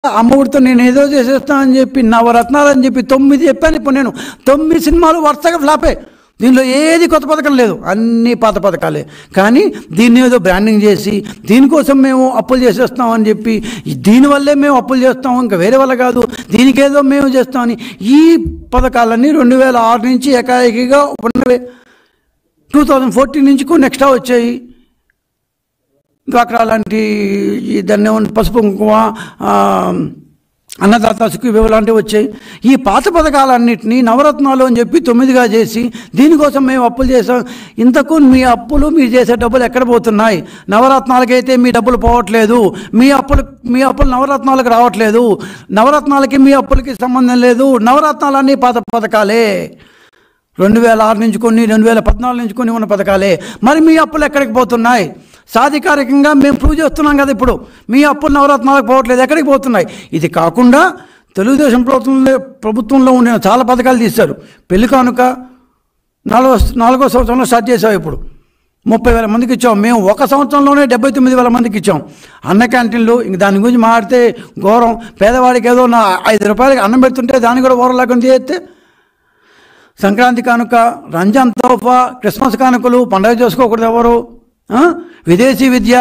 అమ్మఒడితో నేను ఏదో చేసేస్తానని చెప్పి నవరత్నాలు అని చెప్పి తొమ్మిది చెప్పాను ఇప్పుడు నేను తొమ్మిది సినిమాలు వరుసగా ఫ్లాపే దీనిలో ఏది కొత్త పథకం లేదు అన్నీ పాత పథకాలే కానీ దీన్ని ఏదో బ్రాండింగ్ చేసి దీనికోసం మేము అప్పులు చేసేస్తాం అని చెప్పి దీనివల్లే మేము అప్పులు చేస్తాం ఇంకా వేరే వల్ల కాదు దీనికేదో మేము చేస్తామని ఈ పథకాలన్నీ రెండు వేల ఆరు నుంచి ఏకాఏకిగా ఉన్నవే టూ థౌజండ్ ఫోర్టీన్ నుంచి కొన్ని ఎక్స్ట్రా వచ్చాయి డ్వాక్రా లాంటి ఈ దాన్ని ఏమన్నా పసుపు కుంకుమ ఆ, అన్నదాత సుఖీభవ లాంటివి వచ్చాయి ఈ పాత పథకాలన్నింటినీ నవరత్నాలు అని చెప్పి తొమ్మిదిగా చేసి దీనికోసం మేము అప్పులు చేసాం ఇంతకు మీ అప్పులు మీరు చేసే డబ్బులు ఎక్కడ పోతున్నాయి నవరత్నాలకైతే మీ డబ్బులు పోవట్లేదు మీ అప్పులు మీ అప్పులు నవరత్నాలకు రావట్లేదు నవరత్నాలకి మీ అప్పులకి సంబంధం లేదు నవరత్నాలన్నీ పాత పథకాలే రెండు వేల ఆరు నుంచి కొన్ని రెండు వేల పద్నాలుగు నుంచి కొన్ని ఉన్న పథకాలే మరి మీ అప్పులు ఎక్కడికి పోతున్నాయి సాధికారికంగా మేము ప్రూవ్ చేస్తున్నాం కదా ఇప్పుడు మీ అప్పులు నవరత్నాలకు పోవట్లేదు ఎక్కడికి పోతున్నాయి ఇది కాకుండా తెలుగుదేశం ప్రభుత్వంలో ప్రభుత్వంలో ఉండిన చాలా పథకాలు తీశారు పెళ్లి కానుక నాలుగో నాలుగో సంవత్సరంలో స్టార్ట్ చేసాం ఇప్పుడు ముప్పై వేల మందికి ఇచ్చాం మేము ఒక సంవత్సరంలోనే డెబ్బై తొమ్మిది వేల మందికి ఇచ్చాం అన్న క్యాంటీన్లు ఇంక దాని గురించి మాట్లాడితే ఘోరం పేదవాడికి ఏదో నా ఐదు రూపాయలకి అన్నం పెడుతుంటే దాన్ని కూడా ఓరం లేకుండా చేస్తే సంక్రాంతి కానుక రంజాన్ తోఫా క్రిస్మస్ కానుకలు పండగ చేసుకోకూడదు ఎవరు ఆ? విదేశీ విద్య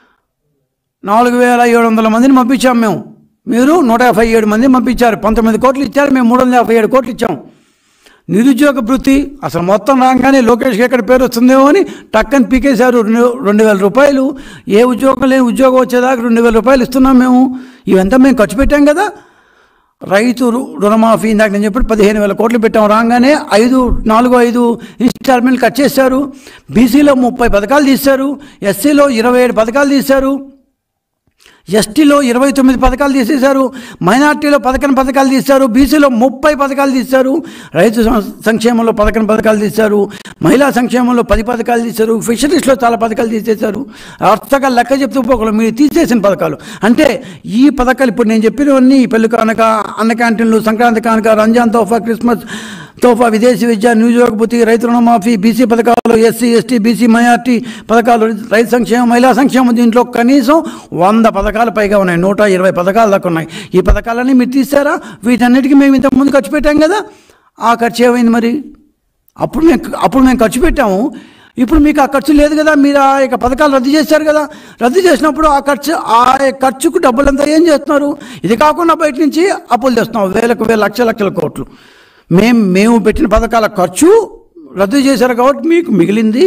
నాలుగు వేల ఏడు వందల మందిని పంపించాం మేము మీరు నూట యాభై ఏడు మందిని పంపించారు పంతొమ్మిది కోట్లు ఇచ్చారు మేము మూడు వందల యాభై ఏడు కోట్లు ఇచ్చాం నిరుద్యోగ భృతి అసలు మొత్తం రాగానే లోకేష్కి ఎక్కడ పేరు వస్తుందేమో అని టక్కని పీకేశారు రెండు రెండు వేల రూపాయలు ఏ ఉద్యోగం లేని ఉద్యోగం వచ్చేదాకా రెండు వేల రూపాయలు ఇస్తున్నాం మేము ఇవంతా మేము ఖర్చు పెట్టాం కదా రైతు రు- రుణమాఫీ ఇందాక నేను చెప్పి పదిహేను వేల కోట్లు పెట్టాం రాగానే ఐదు నాలుగు ఐదు ఇన్స్టాల్మెంట్లు కట్ చేశారు బీసీలో ముప్పై పథకాలు తీశారు ఎస్సీలో ఇరవై ఏడు పథకాలు తీశారు ఎస్టీలో ఇరవై తొమ్మిది పథకాలు తీసేశారు మైనార్టీలో పదకొండు పథకాలు తీశారు బీసీలో ముప్పై పథకాలు తీశారు రైతు సం- సంక్షేమంలో పదకొండు పథకాలు తీశారు మహిళా సంక్షేమంలో పది పథకాలు తీశారు ఫిషరీస్లో చాలా పథకాలు తీసేశారు అర్థగా లెక్క చెప్తూ పోకలు మీరు తీసేసిన పథకాలు అంటే ఈ పథకాలు ఇప్పుడు నేను చెప్పినవన్నీ ఈ పెళ్లి కానుక అన్న క్యాంటీన్లు సంక్రాంతి కానుక రంజాన్ తోఫా క్రిస్మస్ తోఫా విదేశీ విద్య నిరుద్యోగ భృతి రైతు రుణమాఫీ బీసీ పథకాలు ఎస్సీ ఎస్టీ బీసీ మైనార్టీ పథకాలు రైతు సంక్షేమం మహిళా సంక్షేమం దీంట్లో కనీసం వంద పథకాలు పైగా ఉన్నాయి నూట ఇరవై పథకాలు దాకా ఉన్నాయి ఈ పథకాలన్నీ మీరు తీసారా వీటన్నిటికీ మేము ఇంతకు ముందు ఖర్చు పెట్టాం కదా ఆ ఖర్చు ఏమైంది మరి అప్పుడు మేము అప్పుడు మేము ఖర్చు పెట్టాము ఇప్పుడు మీకు ఆ ఖర్చు లేదు కదా మీరు ఆ యొక్క పథకాలు రద్దు చేశారు కదా రద్దు చేసినప్పుడు ఆ ఖర్చు ఆ ఖర్చుకు డబ్బులంతా ఏం చేస్తున్నారు ఇది కాకుండా బయట నుంచి అప్పులు చేస్తున్నాం వేలకు వేల లక్ష లక్షల కోట్లు మేము మేము పెట్టిన పథకాల ఖర్చు రద్దు చేశారు కాబట్టి మీకు మిగిలింది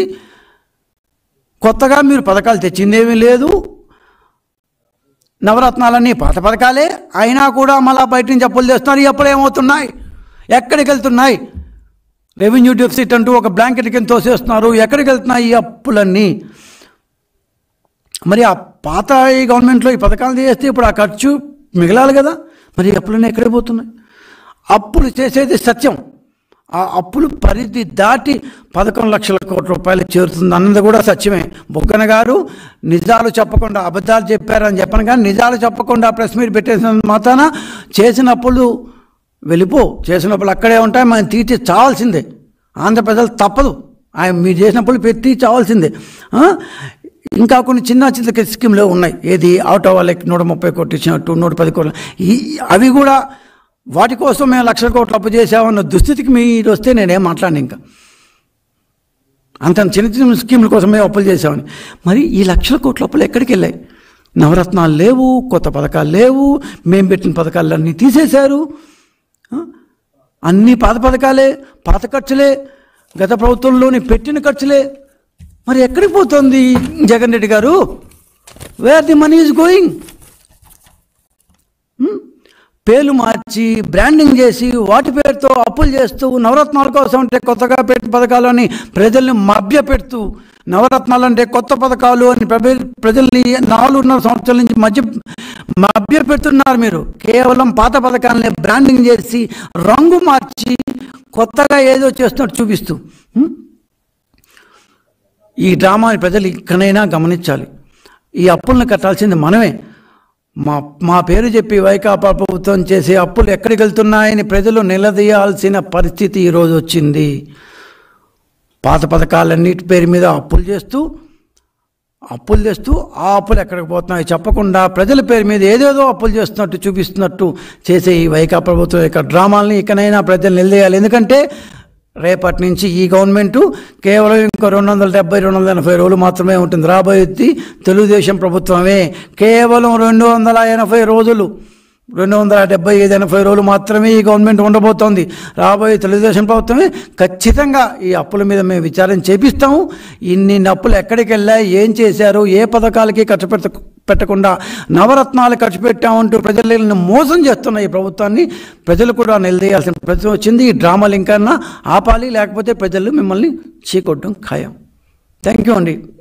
కొత్తగా మీరు పథకాలు తెచ్చిందేమీ లేదు నవరత్నాలన్నీ పాత పథకాలే అయినా కూడా మళ్ళా బయట నుంచి అప్పులు చేస్తున్నారు ఈ అప్పులు ఏమవుతున్నాయి ఎక్కడికి వెళ్తున్నాయి రెవెన్యూ డెఫిసిట్ అంటూ ఒక బ్లాంకెట్ కింద తోసేస్తున్నారు ఎక్కడికి వెళ్తున్నాయి ఈ అప్పులన్నీ మరి ఆ పాత ఈ గవర్నమెంట్లో ఈ పథకాలు చేస్తే ఇప్పుడు ఆ ఖర్చు మిగలాలి కదా మరి ఈ అప్పులన్నీ ఎక్కడికి పోతున్నాయి అప్పులు చేసేది సత్యం ఆ అప్పులు పరిధి దాటి పదకొండు లక్షల కోట్ల రూపాయలు చేరుతుంది అన్నది కూడా సత్యమే బొగ్గన గారు నిజాలు చెప్పకుండా అబద్ధాలు చెప్పారని చెప్పను కానీ నిజాలు చెప్పకుండా ప్రెస్ మీట్ పెట్టేసిన మాతాన చేసిన అప్పులు వెళ్ళిపో చేసిన అప్పులు అక్కడే ఉంటాయి మనం తీర్చి చావాల్సిందే ఆంధ్ర ప్రజలు తప్పదు ఆయన మీరు చేసినప్పుడు పెట్టి చావాల్సిందే ఆ? ఇంకా కొన్ని చిన్న చిన్న స్కీమ్లు ఉన్నాయి ఏది ఆటో వాళ్ళకి నూట ముప్పై కోట్లు ఇచ్చినట్టు నూట పది కోట్లు ఈ అవి కూడా వాటి కోసం మేము లక్షల కోట్లు అప్పు చేసామన్న దుస్థితికి మీరు వస్తే నేనేం మాట్లాడిన ఇంకా అంత చిన్న చిన్న స్కీముల కోసం మేము అప్పులు చేసామని మరి ఈ లక్షల కోట్ల అప్పులు ఎక్కడికి వెళ్ళాయి నవరత్నాలు లేవు కొత్త పథకాలు లేవు మేము పెట్టిన పథకాలన్నీ తీసేశారు ఆ? అన్నీ పాత పథకాలే పాత ఖర్చులే గత ప్రభుత్వంలోని పెట్టిన ఖర్చులే మరి ఎక్కడికి పోతుంది Jagan Reddy garu where the money is going పేర్లు మార్చి బ్రాండింగ్ చేసి వాటి పేరుతో అప్పులు చేస్తూ నవరత్నాల కోసం అంటే కొత్తగా పెట్టిన పథకాలు అని ప్రజల్ని మభ్యపెడుతూ నవరత్నాలు అంటే కొత్త పథకాలు అని ప్రజ- ప్రజల్ని నాలుగున్నర సంవత్సరాల నుంచి మధ్య మభ్యపెడుతున్నారు మీరు కేవలం పాత పథకాలని బ్రాండింగ్ చేసి రంగు మార్చి కొత్తగా ఏదో చేస్తున్నట్టు చూపిస్తూ ఉం? ఈ డ్రామాని ప్రజలు ఇక్కడైనా గమనించాలి ఈ అప్పులను కట్టాల్సింది మనమే మా మా పేరు చెప్పి వైకాపా ప్రభుత్వం చేసే అప్పులు ఎక్కడికి వెళ్తున్నాయని ప్రజలు నిలదీయాల్సిన పరిస్థితి ఈరోజు వచ్చింది పాత పథకాలన్నిటి పేరు మీద అప్పులు చేస్తూ అప్పులు తెస్తూ ఆ అప్పులు ఎక్కడికి పోతున్నాయి చెప్పకుండా ప్రజల పేరు మీద ఏదేదో అప్పులు చేస్తున్నట్టు చూపిస్తున్నట్టు చేసే ఈ వైకా ప్రభుత్వం యొక్క డ్రామాల్ని ఇకనైనా ప్రజలు నిలదీయాలి ఎందుకంటే రేపటి నుంచి ఈ గవర్నమెంట్ కేవలం ఇంకో రెండు వందల డెబ్బై రెండు వందల ఎనభై రోజులు మాత్రమే ఉంటుంది రాబోయేది తెలుగుదేశం ప్రభుత్వమే కేవలం రెండు వందల ఎనభై రోజులు రెండు వందల డెబ్బై ఐదు ఎనభై రోజులు మాత్రమే ఈ గవర్నమెంట్ ఉండబోతోంది రాబోయే తెలుగుదేశం ప్రభుత్వమే ఖచ్చితంగా ఈ అప్పుల మీద మేము విచారణ చేపిస్తాము ఇన్ని అప్పులు ఎక్కడికి వెళ్ళాయి ఏం చేశారు ఏ పథకాలకి ఖర్చు పెట్ట పెట్టకుండా నవరత్నాలు ఖర్చు పెట్టామంటూ ప్రజలను మోసం చేస్తున్న ఈ ప్రభుత్వాన్ని ప్రజలు కూడా నిలదీయాల్సిన ప్రతి వచ్చింది ఈ డ్రామాలు ఇంకన్నా ఆపాలి లేకపోతే ప్రజలు మిమ్మల్ని చీకొట్టడం ఖాయం థ్యాంక్ యూ అండి